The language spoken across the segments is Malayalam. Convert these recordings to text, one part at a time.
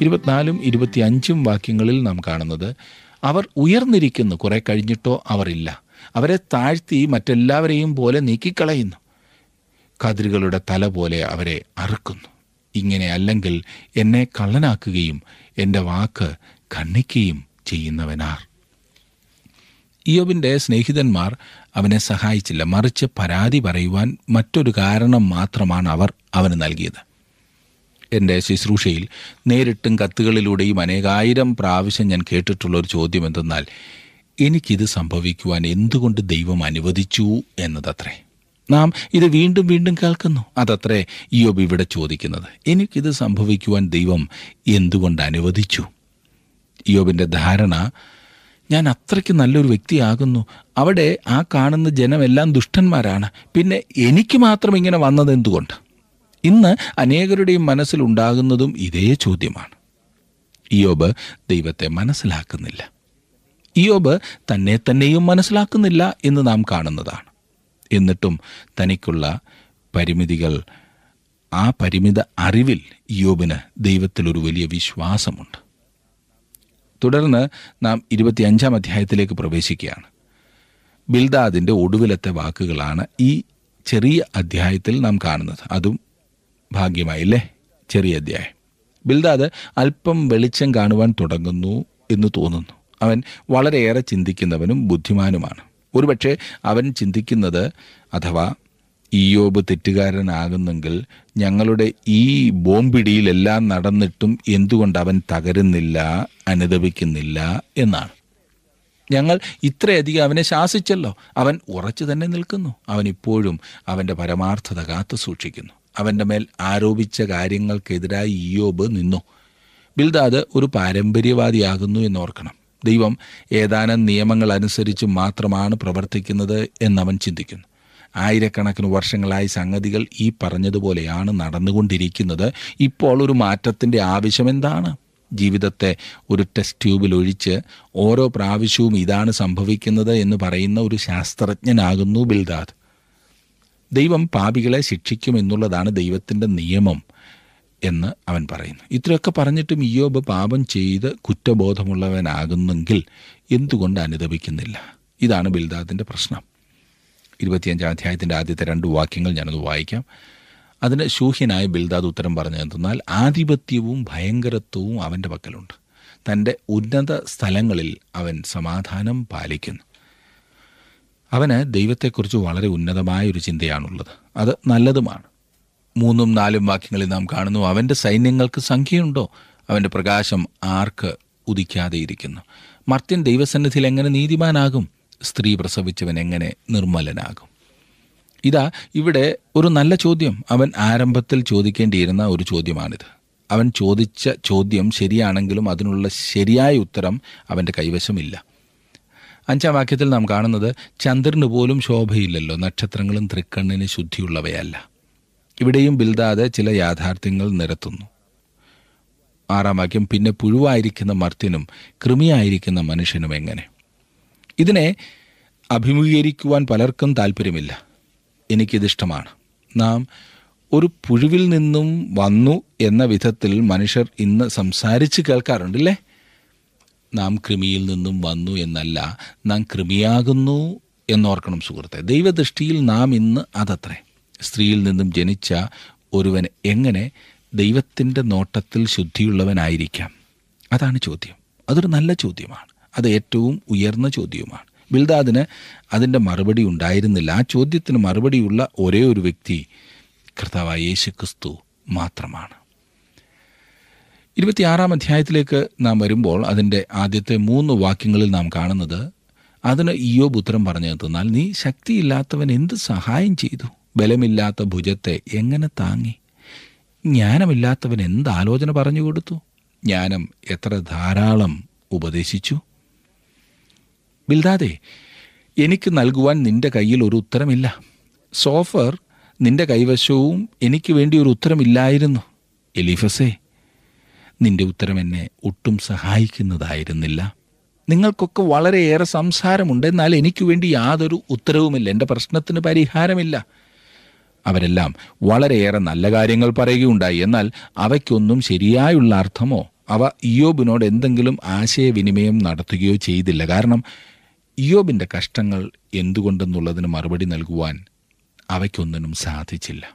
ഇരുപത്തിനാലും ഇരുപത്തിയഞ്ചും വാക്യങ്ങളിൽ നാം കാണുന്നത് അവർ ഉയർന്നിരിക്കുന്നു കുറെ കഴിഞ്ഞിട്ടോ അവർ ഇല്ല അവരെ താഴ്ത്തി മറ്റെല്ലാവരെയും പോലെ നീക്കിക്കളയുന്നു കതിരുകളുടെ തല പോലെ അവരെ അറുക്കുന്നു ഇങ്ങനെ അല്ലെങ്കിൽ എന്നെ കള്ളനാക്കുകയും എൻ്റെ വാക്ക് ഖണ്ഡിക്കുകയും ചെയ്യുന്നവനാർ ഇയോബിൻ്റെ സ്നേഹിതന്മാർ അവനെ സഹായിച്ചില്ല മറിച്ച് പരാതി പറയുവാൻ മറ്റൊരു കാരണം മാത്രമാണ് അവർ അവന് നൽകിയത് എൻ്റെ ശുശ്രൂഷയിൽ നേരിട്ടും കത്തുകളിലൂടെയും അനേകായിരം പ്രാവശ്യം ഞാൻ കേട്ടിട്ടുള്ള ഒരു ചോദ്യം എന്തെന്നാൽ എനിക്കിത് സംഭവിക്കുവാൻ എന്തുകൊണ്ട് ദൈവം അനുവദിച്ചു എന്നതത്രേ നാം ഇത് വീണ്ടും വീണ്ടും കേൾക്കുന്നു അതത്രേ ഇയോബ് ഇവിടെ ചോദിക്കുന്നത് എനിക്കിത് സംഭവിക്കുവാൻ ദൈവം എന്തുകൊണ്ട് അനുവദിച്ചു ഇയോബിൻ്റെ ധാരണ ഞാൻ അത്രയ്ക്ക് നല്ലൊരു വ്യക്തിയാകുന്നു അവിടെ ആ കാണുന്ന ജനമെല്ലാം ദുഷ്ടന്മാരാണ് പിന്നെ എനിക്ക് മാത്രം ഇങ്ങനെ വന്നത് എന്തുകൊണ്ട് ഇന്ന് അനേകരുടെയും മനസ്സിലുണ്ടാകുന്നതും ഇതേ ചോദ്യമാണ് ഇയോബ് ദൈവത്തെ മനസ്സിലാക്കുന്നില്ല ഇയോബ് തന്നെ തന്നെയും മനസ്സിലാക്കുന്നില്ല എന്ന് നാം കാണുന്നതാണ് എന്നിട്ടും തനിക്കുള്ള പരിമിതികൾ ആ പരിമിത അറിവിൽ ഇയോബിന് ദൈവത്തിലൊരു വലിയ വിശ്വാസമുണ്ട് തുടർന്ന് നാം ഇരുപത്തിയഞ്ചാം അധ്യായത്തിലേക്ക് പ്രവേശിക്കുകയാണ് ബിൽദാദിൻ്റെ ഒടുവിലത്തെ വാക്കുകളാണ് ഈ ചെറിയ അധ്യായത്തിൽ നാം കാണുന്നത് അതും ഭാഗ്യമായില്ലേ ചെറിയ അധ്യായം ബിൽദാദ് അല്പം വെളിച്ചം കാണുവാൻ തുടങ്ങുന്നു എന്ന് തോന്നുന്നു അവൻ വളരെയേറെ ചിന്തിക്കുന്നവനും ബുദ്ധിമാനുമാണ് ഒരുപക്ഷെ അവൻ ചിന്തിക്കുന്നത് അഥവാ ഇയോബ് തെറ്റുകാരനാകുന്നെങ്കിൽ ഞങ്ങളുടെ ഈ ബോംബിടിയിലെല്ലാം നടന്നിട്ടും എന്തുകൊണ്ട് അവൻ തകരുന്നില്ല അനുദപിക്കുന്നില്ല എന്നാണ് ഞങ്ങൾ ഇത്രയധികം അവനെ ശാസിച്ചല്ലോ അവൻ ഉറച്ചു തന്നെ നിൽക്കുന്നു അവൻ ഇപ്പോഴും അവൻ്റെ പരമാർത്ഥത കാത്തു സൂക്ഷിക്കുന്നു അവൻ്റെ മേൽ ആരോപിച്ച കാര്യങ്ങൾക്കെതിരായി ഇയോബ് നിന്നു ബിൽദാദ് ഒരു പാരമ്പര്യവാദിയാകുന്നു എന്നോർക്കണം ദൈവം ഏതാനും നിയമങ്ങൾ അനുസരിച്ച് മാത്രമാണ് പ്രവർത്തിക്കുന്നത് എന്നവൻ ചിന്തിക്കുന്നു ആയിരക്കണക്കിന് വർഷങ്ങളായി സംഗതികൾ ഈ പറഞ്ഞതുപോലെയാണ് നടന്നുകൊണ്ടിരിക്കുന്നത് ഇപ്പോൾ ഒരു മാറ്റത്തിൻ്റെ ആവശ്യം എന്താണ് ജീവിതത്തെ ഒരു ടെസ്റ്റ് ട്യൂബിൽ ഒഴിച്ച് ഓരോ പ്രാവശ്യവും ഇതാണ് സംഭവിക്കുന്നത് എന്ന് പറയുന്ന ഒരു ശാസ്ത്രജ്ഞനാകുന്നു ബിൽദാദ് ദൈവം പാപികളെ ശിക്ഷിക്കുമെന്നുള്ളതാണ് ദൈവത്തിൻ്റെ നിയമം എന്ന് അവൻ പറയുന്നു ഇത്രയൊക്കെ പറഞ്ഞിട്ടും ഇയോബ് പാപം ചെയ്ത് കുറ്റബോധമുള്ളവനാകുന്നെങ്കിൽ എന്തുകൊണ്ട് അനുദപിക്കുന്നില്ല ഇതാണ് ബിൽദാദിൻ്റെ പ്രശ്നം ഇരുപത്തിയഞ്ചാം അധ്യായത്തിൻ്റെ ആദ്യത്തെ രണ്ട് വാക്യങ്ങൾ ഞാനത് വായിക്കാം അതിന് ശൂഹ്യനായ ബിൽദാദ് ഉത്തരം പറഞ്ഞതെന്നാൽ ആധിപത്യവും ഭയങ്കരത്വവും അവൻ്റെ പക്കലുണ്ട് തൻ്റെ ഉന്നത സ്ഥലങ്ങളിൽ അവൻ സമാധാനം പാലിക്കുന്നു അവന് ദൈവത്തെക്കുറിച്ച് വളരെ ഉന്നതമായ ഒരു ചിന്തയാണുള്ളത് അത് നല്ലതുമാണ് മൂന്നും നാലും വാക്യങ്ങളിൽ നാം കാണുന്നു അവൻ്റെ സൈന്യങ്ങൾക്ക് സംഖ്യയുണ്ടോ അവൻ്റെ പ്രകാശം ആർക്ക് ഉദിക്കാതെ ഇരിക്കുന്നു മർത്യൻ ദൈവസന്നിധിയിൽ എങ്ങനെ നീതിമാനാകും സ്ത്രീ പ്രസവിച്ചവൻ എങ്ങനെ നിർമ്മലനാകും ഇതാ ഇവിടെ ഒരു നല്ല ചോദ്യം അവൻ ആരംഭത്തിൽ ചോദിക്കേണ്ടിയിരുന്ന ഒരു ചോദ്യമാണിത് അവൻ ചോദിച്ച ചോദ്യം ശരിയാണെങ്കിലും അതിനുള്ള ശരിയായ ഉത്തരം അവൻ്റെ കൈവശമില്ല അഞ്ചാം വാക്യത്തിൽ നാം കാണുന്നത് ചന്ദ്രന് പോലും ശോഭയില്ലല്ലോ നക്ഷത്രങ്ങളും തൃക്കണ്ണിന് ശുദ്ധിയുള്ളവയല്ല ഇവിടെയും ബിൽദാദ് ചില യാഥാർത്ഥ്യങ്ങൾ നിരത്തുന്നു ആറാം വാക്യം പിന്നെ പുഴുവായിരിക്കുന്ന മർത്യനും കൃമിയായിരിക്കുന്ന മനുഷ്യനും എങ്ങനെ ഇതിനെ അഭിമുഖീകരിക്കുവാൻ പലർക്കും താല്പര്യമില്ല എനിക്കിതിഷ്ടമാണ് നാം ഒരു പുഴുവിൽ നിന്നും വന്നു എന്ന വിധത്തിൽ മനുഷ്യർ ഇന്ന് സംസാരിച്ച് കേൾക്കാറുണ്ടല്ലേ നാം കൃമിയിൽ നിന്നും വന്നു എന്നല്ല നാം കൃമിയാകുന്നു എന്നോർക്കണം സുഹൃത്തെ ദൈവദൃഷ്ടിയിൽ നാം ഇന്ന് അതത്രേ സ്ത്രീയിൽ നിന്നും ജനിച്ച ഒരുവൻ എങ്ങനെ ദൈവത്തിൻ്റെ നോട്ടത്തിൽ ശുദ്ധിയുള്ളവനായിരിക്കാം അതാണ് ചോദ്യം അതൊരു നല്ല ചോദ്യമാണ് അത് ഏറ്റവും ഉയർന്ന ചോദ്യവുമാണ് ബിൽദാദിന് അതിൻ്റെ മറുപടി ഉണ്ടായിരുന്നില്ല ആ ചോദ്യത്തിന് മറുപടിയുള്ള ഒരേ ഒരു വ്യക്തി കർത്താവായ യേശു ക്രിസ്തു മാത്രമാണ് ഇരുപത്തിയാറാം അധ്യായത്തിലേക്ക് നാം വരുമ്പോൾ അതിൻ്റെ ആദ്യത്തെ മൂന്ന് വാക്യങ്ങളിൽ നാം കാണുന്നത് അതിന് ഇയോബ് ഉത്തരം പറഞ്ഞു തന്നാൽ നീ ശക്തിയില്ലാത്തവൻ എന്ത് സഹായം ചെയ്തു ബലമില്ലാത്ത ഭുജത്തെ എങ്ങനെ താങ്ങി ജ്ഞാനമില്ലാത്തവൻ എന്ത് ആലോചന പറഞ്ഞു കൊടുത്തു ജ്ഞാനം എത്ര ധാരാളം ഉപദേശിച്ചു ബിൽദാദെ എനിക്ക് നൽകുവാൻ നിന്റെ കയ്യിൽ ഒരു ഉത്തരമില്ല സോഫർ നിന്റെ കൈവശവും എനിക്ക് വേണ്ടി ഒരു ഉത്തരമില്ലായിരുന്നു എലിഫസേ നിന്റെ ഉത്തരം എന്നെ ഒട്ടും സഹായിക്കുന്നതായിരുന്നില്ല നിങ്ങൾക്കൊക്കെ വളരെയേറെ സംസാരമുണ്ട് എന്നാൽ എനിക്ക് വേണ്ടി യാതൊരു ഉത്തരവുമില്ല എൻ്റെ പ്രശ്നത്തിന് പരിഹാരമില്ല അവരെല്ലാം വളരെയേറെ നല്ല കാര്യങ്ങൾ പറയുകയുണ്ടായി എന്നാൽ അവയ്ക്കൊന്നും ശരിയായുള്ള അർത്ഥമോ അവ ഇയോബിനോട് എന്തെങ്കിലും ആശയവിനിമയം നടത്തുകയോ ചെയ്തില്ല കാരണം ഇയോബിൻ്റെ കഷ്ടങ്ങൾ എന്തുകൊണ്ടെന്നുള്ളതിന് മറുപടി നൽകുവാൻ അവയ്ക്കൊന്നിനും സാധിച്ചില്ല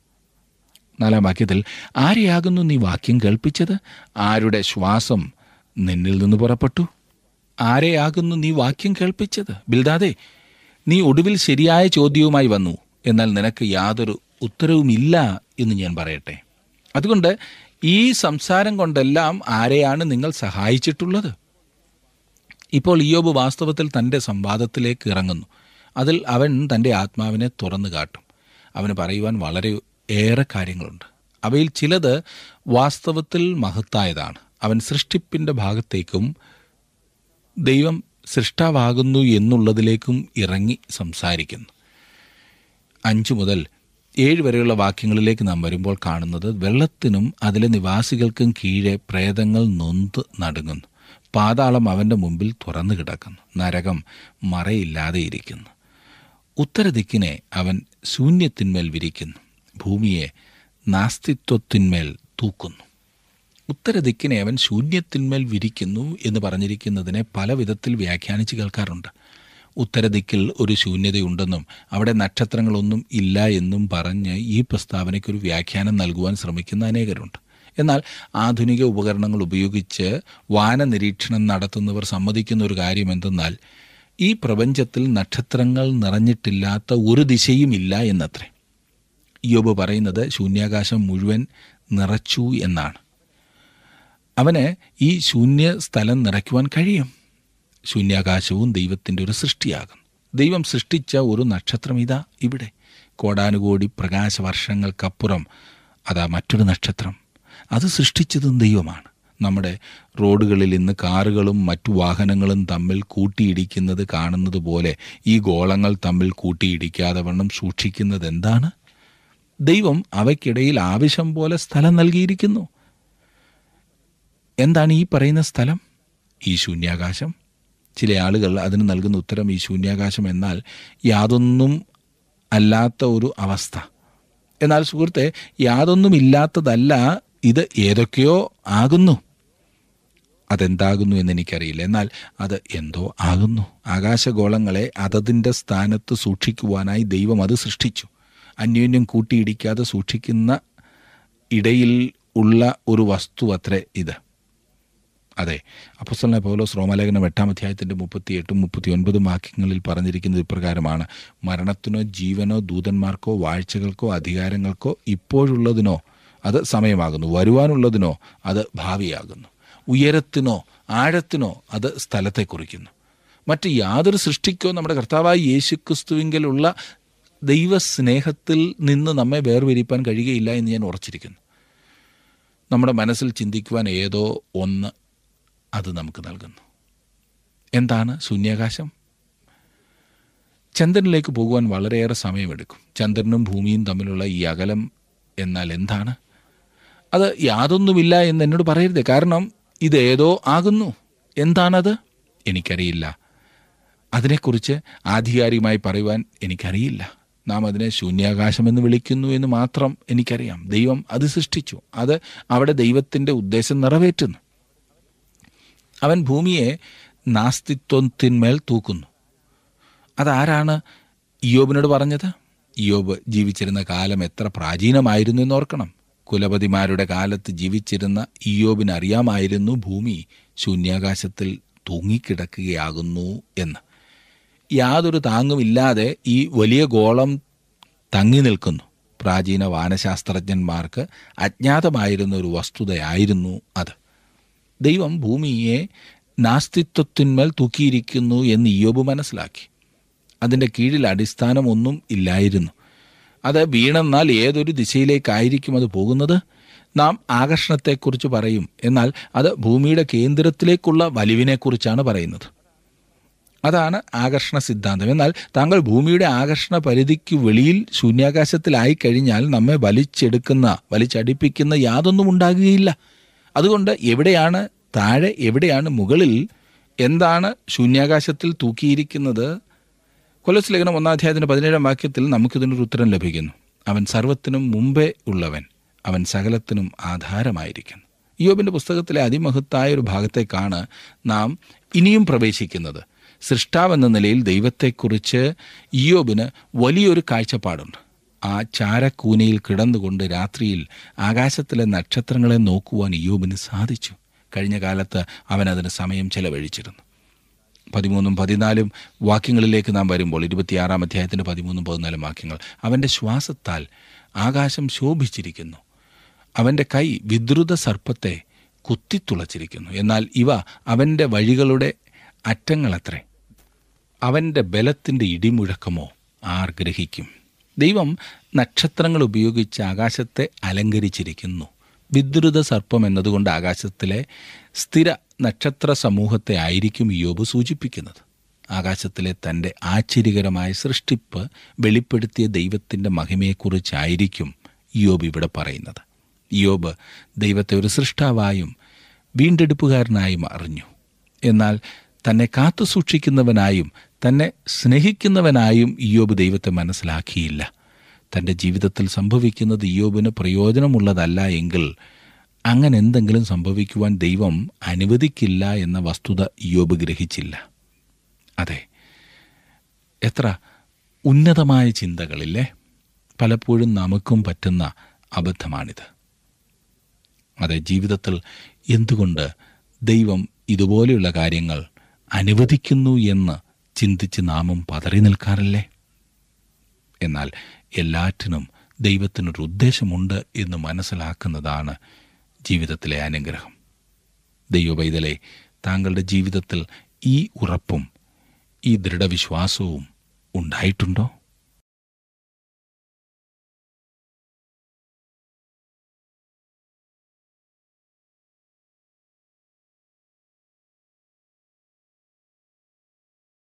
നാലാം വാക്യത്തിൽ ആരെയാകുന്നു നീ വാക്യം കേൾപ്പിച്ചത് ആരുടെ ശ്വാസം നിന്നിൽ നിന്ന് പുറപ്പെട്ടു ആരെയാകുന്നു നീ വാക്യം കേൾപ്പിച്ചത് ബിൽദാദേ നീ ഒടുവിൽ ശരിയായ ചോദ്യവുമായി വന്നു എന്നാൽ നിനക്ക് യാതൊരു ഉത്തരവുമില്ല എന്ന് ഞാൻ പറയട്ടെ അതുകൊണ്ട് ഈ സംസാരം കൊണ്ടെല്ലാം ആരെയാണ് നിങ്ങൾ സഹായിച്ചിട്ടുള്ളത് ഇപ്പോൾ ഇയോബ് വാസ്തവത്തിൽ തൻ്റെ സംവാദത്തിലേക്ക് ഇറങ്ങുന്നു അതിൽ അവൻ തൻ്റെ ആത്മാവിനെ തുറന്നു കാട്ടും അവന് പറയുവാൻ വളരെ ഏറെ കാര്യങ്ങളുണ്ട് അവയിൽ ചിലത് വാസ്തവത്തിൽ മഹത്തായതാണ് അവൻ സൃഷ്ടിപ്പിൻ്റെ ഭാഗത്തേക്കും ദൈവം സൃഷ്ടാവാകുന്നു എന്നുള്ളതിലേക്കും ഇറങ്ങി സംസാരിക്കുന്നു അഞ്ച് മുതൽ ഏഴ് വരെയുള്ള വാക്യങ്ങളിലേക്ക് നാം വരുമ്പോൾ കാണുന്നത് വെള്ളത്തിനും അതിലെ നിവാസികൾക്കും കീഴെ പ്രേതങ്ങൾ നൊന്ത് നടുങ്ങുന്നു പാതാളം അവൻ്റെ മുമ്പിൽ തുറന്നു കിടക്കുന്നു നരകം മറയില്ലാതെ ഇരിക്കുന്നു ഉത്തരദിക്കിനെ അവൻ ശൂന്യത്തിന്മേൽ വിരിക്കുന്നു ഭൂമിയെ നാസ്തിത്വത്തിന്മേൽ തൂക്കുന്നു ഉത്തരദിക്കിനെ അവൻ ശൂന്യത്തിന്മേൽ വിരിക്കുന്നു എന്ന് പറഞ്ഞിരിക്കുന്നതിനെ പല വിധത്തിൽ വ്യാഖ്യാനിച്ച് കേൾക്കാറുണ്ട് ഉത്തരദിക്കിൽ ഒരു ശൂന്യതയുണ്ടെന്നും അവിടെ നക്ഷത്രങ്ങളൊന്നും ഇല്ല എന്നും പറഞ്ഞ് ഈ പ്രസ്താവനയ്ക്കൊരു വ്യാഖ്യാനം നൽകുവാൻ ശ്രമിക്കുന്ന അനേകരുണ്ട് എന്നാൽ ആധുനിക ഉപകരണങ്ങൾ ഉപയോഗിച്ച് വാന നിരീക്ഷണം നടത്തുന്നവർ സമ്മതിക്കുന്ന ഒരു കാര്യം എന്തെന്നാൽ ഈ പ്രപഞ്ചത്തിൽ നക്ഷത്രങ്ങൾ നിറഞ്ഞിട്ടില്ലാത്ത ഒരു ദിശയും ഇല്ല എന്നത്രേ യോബ് പറയുന്നത് ശൂന്യാകാശം മുഴുവൻ നിറച്ചു എന്നാണ് അവന് ഈ ശൂന്യ സ്ഥലം നിറയ്ക്കുവാൻ കഴിയും ശൂന്യാകാശവും ദൈവത്തിൻ്റെ ഒരു സൃഷ്ടിയാകും ദൈവം സൃഷ്ടിച്ച ഒരു നക്ഷത്രം ഇതാ ഇവിടെ കോടാനുകോടി പ്രകാശവർഷങ്ങൾക്കപ്പുറം അതാ മറ്റൊരു നക്ഷത്രം അത് സൃഷ്ടിച്ചതും ദൈവമാണ് നമ്മുടെ റോഡുകളിൽ ഇന്ന് കാറുകളും മറ്റു വാഹനങ്ങളും തമ്മിൽ കൂട്ടിയിടിക്കുന്നത് കാണുന്നത് പോലെ ഈ ഗോളങ്ങൾ തമ്മിൽ കൂട്ടിയിടിക്കാതെ വണ്ണം സൂക്ഷിക്കുന്നത് എന്താണ് ദൈവം അവയ്ക്കിടയിൽ ആവശ്യം പോലെ സ്ഥലം നൽകിയിരിക്കുന്നു എന്താണ് ഈ പറയുന്ന സ്ഥലം ഈ ശൂന്യാകാശം ചില ആളുകൾ അതിന് നൽകുന്ന ഉത്തരം ഈ ശൂന്യാകാശം എന്നാൽ യാതൊന്നും അല്ലാത്ത ഒരു അവസ്ഥ എന്നാൽ സുഹൃത്തെ യാതൊന്നുമില്ലാത്തതല്ല ഇത് ഏതൊക്കെയോ ആകുന്നു അതെന്താകുന്നു എന്ന് എനിക്കറിയില്ല എന്നാൽ അത് എന്തോ ആകുന്നു ആകാശഗോളങ്ങളെ അതതിൻ്റെ സ്ഥാനത്ത് സൂക്ഷിക്കുവാനായി ദൈവം അത് സൃഷ്ടിച്ചു അന്യോന്യം കൂട്ടിയിടിക്കാതെ സൂക്ഷിക്കുന്ന ഇടയിൽ ഉള്ള ഒരു വസ്തു അത്രേ ഇത് അതെ അപ്പസ്തലന പൗലോസ് റോമലേഖനം എട്ടാം അധ്യായത്തിൻ്റെ മുപ്പത്തിയെട്ടും മുപ്പത്തി ഒൻപതും വാക്യങ്ങളിൽ പറഞ്ഞിരിക്കുന്നത് ഇപ്രകാരമാണ് മരണത്തിനോ ജീവനോ ദൂതന്മാർക്കോ വാഴ്ചകൾക്കോ അധികാരങ്ങൾക്കോ ഇപ്പോഴുള്ളതിനോ അത് സമയമാകുന്നു വരുവാനുള്ളതിനോ അത് ഭാവിയാകുന്നു ഉയരത്തിനോ ആഴത്തിനോ അത് സ്ഥലത്തെ കുറിക്കുന്നു മറ്റ് യാതൊരു സൃഷ്ടിക്കോ നമ്മുടെ കർത്താവായ യേശുക്രിസ്തുവിങ്കലുള്ള ദൈവസ്നേഹത്തിൽ നിന്ന് നമ്മെ വേർതിരിപ്പാൻ കഴിയുകയില്ല എന്ന് ഞാൻ ഉറച്ചിരിക്കുന്നു നമ്മുടെ മനസ്സിൽ ചിന്തിക്കുവാൻ ഏതോ ഒന്ന് അത് നമുക്ക് നൽകുന്നു എന്താണ് ശൂന്യാകാശം ചന്ദ്രനിലേക്ക് പോകുവാൻ വളരെയേറെ സമയമെടുക്കും ചന്ദ്രനും ഭൂമിയും തമ്മിലുള്ള ഈ അകലം എന്നാൽ എന്താണ് അത് യാതൊന്നുമില്ല എന്ന് എന്നോട് പറയരുത് കാരണം ഇതേതോ ആകുന്നു എന്താണത് എനിക്കറിയില്ല അതിനെക്കുറിച്ച് ആധികാരികമായി പറയുവാൻ എനിക്കറിയില്ല നാം അതിനെ ശൂന്യാകാശമെന്ന് വിളിക്കുന്നു എന്ന് മാത്രം എനിക്കറിയാം ദൈവം അത് സൃഷ്ടിച്ചു അത് അവിടെ ദൈവത്തിൻ്റെ ഉദ്ദേശം നിറവേറ്റുന്നു അവൻ ഭൂമിയെ നാസ്തിത്വത്തിന്മേൽ തൂക്കുന്നു അതാരാണ് ഇയോബിനോട് പറഞ്ഞത് ഇയോബ് ജീവിച്ചിരുന്ന കാലം എത്ര പ്രാചീനമായിരുന്നു എന്നോർക്കണം കുലപതിമാരുടെ കാലത്ത് ജീവിച്ചിരുന്ന ഇയോബിന് അറിയാമായിരുന്നു ഭൂമി ശൂന്യാകാശത്തിൽ തൂങ്ങിക്കിടക്കുകയാകുന്നു എന്ന് യാതൊരു താങ്ങുമില്ലാതെ ഈ വലിയ ഗോളം തങ്ങി നിൽക്കുന്നു പ്രാചീന വാനശാസ്ത്രജ്ഞന്മാർക്ക് അജ്ഞാതമായിരുന്ന ഒരു വസ്തുതയായിരുന്നു അത് ദൈവം ഭൂമിയെ നാസ്തിത്വത്തിന്മേൽ തൂക്കിയിരിക്കുന്നു എന്ന് ഇയോബ് മനസ്സിലാക്കി അതിൻ്റെ കീഴിൽ അടിസ്ഥാനമൊന്നും ഇല്ലായിരുന്നു അത് വീണെന്നാൽ ഏതൊരു ദിശയിലേക്കായിരിക്കും അത് പോകുന്നത് നാം ആകർഷണത്തെക്കുറിച്ച് പറയും എന്നാൽ അത് ഭൂമിയുടെ കേന്ദ്രത്തിലേക്കുള്ള വലിവിനെക്കുറിച്ചാണ് പറയുന്നത് അതാണ് ആകർഷണ സിദ്ധാന്തം എന്നാൽ താങ്കൾ ഭൂമിയുടെ ആകർഷണ പരിധിക്ക് വെളിയിൽ ശൂന്യാകാശത്തിലായി കഴിഞ്ഞാൽ നമ്മെ വലിച്ചെടുക്കുന്ന വലിച്ചടിപ്പിക്കുന്ന യാതൊന്നും ഉണ്ടാകുകയില്ല അതുകൊണ്ട് എവിടെയാണ് താഴെ എവിടെയാണ് മുകളിൽ എന്താണ് ശൂന്യാകാശത്തിൽ തൂക്കിയിരിക്കുന്നത് കൊലസ് ലേഖനം ഒന്നാം അധ്യായത്തിൻ്റെ പതിനേഴാം വാക്യത്തിൽ നമുക്കിതിനൊരു ഉത്തരം ലഭിക്കുന്നു അവൻ സർവത്തിനും മുമ്പേ ഉള്ളവൻ അവൻ സകലത്തിനും ആധാരമായിരിക്കുന്നു ഇയോബിൻ്റെ പുസ്തകത്തിലെ അതിമഹത്തായ ഒരു ഭാഗത്തേക്കാണ് നാം ഇനിയും പ്രവേശിക്കുന്നത് സൃഷ്ടാവെന്ന നിലയിൽ ദൈവത്തെക്കുറിച്ച് ഇയോബിന് വലിയൊരു കാഴ്ചപ്പാടുണ്ട് ആ ചാരക്കൂനയിൽ കിടന്നുകൊണ്ട് രാത്രിയിൽ ആകാശത്തിലെ നക്ഷത്രങ്ങളെ നോക്കുവാൻ ഇയോബിന് സാധിച്ചു കഴിഞ്ഞ കാലത്ത് അവൻ അതിന് സമയം ചെലവഴിച്ചിരുന്നു പതിമൂന്നും പതിനാലും വാക്യങ്ങളിലേക്ക് നാം വരുമ്പോൾ ഇരുപത്തിയാറാം അധ്യായത്തിൻ്റെ പതിമൂന്നും പതിനാലും വാക്യങ്ങൾ അവൻ്റെ ശ്വാസത്താൽ ആകാശം ശോഭിച്ചിരിക്കുന്നു അവൻ്റെ കൈ വിദ്രുത സർപ്പത്തെ കുത്തിത്തുളച്ചിരിക്കുന്നു എന്നാൽ ഇവ അവൻ്റെ വഴികളുടെ അറ്റങ്ങളത്രേ അവൻ്റെ ബലത്തിൻ്റെ ഇടിമുഴക്കമോ ആർ ഗ്രഹിക്കും ദൈവം നക്ഷത്രങ്ങൾ ഉപയോഗിച്ച് ആകാശത്തെ അലങ്കരിച്ചിരിക്കുന്നു വിദ്രുത സർപ്പം എന്നതുകൊണ്ട് ആകാശത്തിലെ സ്ഥിര നക്ഷത്ര സമൂഹത്തെ ആയിരിക്കും യോബ് സൂചിപ്പിക്കുന്നത് ആകാശത്തിലെ തൻ്റെ ആശ്ചര്യകരമായ സൃഷ്ടിപ്പ് വെളിപ്പെടുത്തിയ ദൈവത്തിൻ്റെ മഹിമയെക്കുറിച്ചായിരിക്കും യോബ് ഇവിടെ പറയുന്നത് യോബ് ദൈവത്തെ ഒരു സൃഷ്ടാവായും വീണ്ടെടുപ്പുകാരനായും അറിഞ്ഞു എന്നാൽ തന്നെ കാത്തു സൂക്ഷിക്കുന്നവനായും തന്നെ സ്നേഹിക്കുന്നവനായും ഇയോബ് ദൈവത്തെ മനസ്സിലാക്കിയില്ല തൻ്റെ ജീവിതത്തിൽ സംഭവിക്കുന്നത് ഇയോബിന് പ്രയോജനമുള്ളതല്ല എങ്കിൽ അങ്ങനെ എന്തെങ്കിലും സംഭവിക്കുവാൻ ദൈവം അനുവദിക്കില്ല എന്ന വസ്തുത ഇയോബ് ഗ്രഹിച്ചില്ല അതെ എത്ര ഉന്നതമായ ചിന്തകളില്ലേ പലപ്പോഴും നമുക്കും പറ്റുന്ന അബദ്ധമാണിത് അതെ ജീവിതത്തിൽ എന്തുകൊണ്ട് ദൈവം ഇതുപോലെയുള്ള കാര്യങ്ങൾ അനുവദിക്കുന്നു എന്ന് ചിന്തിച്ച് നാമും പതറി നിൽക്കാറില്ലേ എന്നാൽ എല്ലാറ്റിനും ദൈവത്തിനൊരു ഉദ്ദേശമുണ്ട് എന്ന് മനസ്സിലാക്കുന്നതാണ് ജീവിതത്തിലെ അനുഗ്രഹം ദൈവവൈതലെ താങ്കളുടെ ജീവിതത്തിൽ ഈ ഉറപ്പും ഈ ദൃഢവിശ്വാസവും ഉണ്ടായിട്ടുണ്ടോ